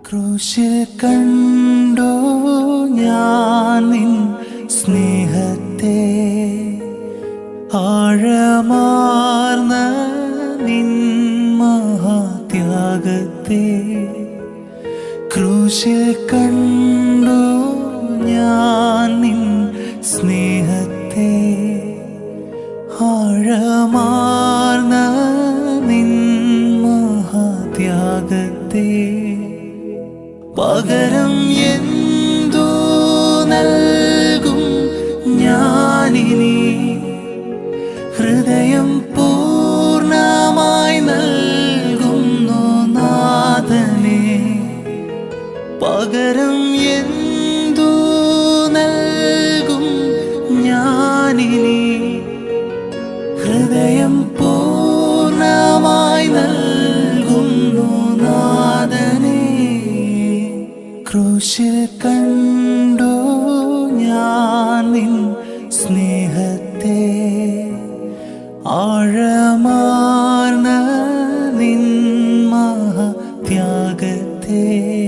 ക്രൂശിൽ കണ്ടോ ഞാൻ നിൻ സ്നേഹത്തെ ആഴമാർന്ന നിൻ മഹാത്യാഗത്തെ ക്രൂശിൽ കണ്ടോ ഞാൻ നിൻ സ്നേഹത്തെ ആഴമാർന്ന നിൻ മഹാത്യാഗത്തെ പകരം എന്തു നൽകും ഞാനിനി ഹൃദയം പൂർണ്ണമായി നൽകുന്നു നാഥനെ പകരം എന്തു നൽകും ഞാനിനി ഹൃദയം പൂർണ്ണമായി നൽകുന്നു നാഥനെ ക്രൂശിൽ കണ്ടോ ഞാൻ നിൻ സ്നേഹത്തെ ആഴമാർന്ന നിൻ മഹാത്യാഗത്തെ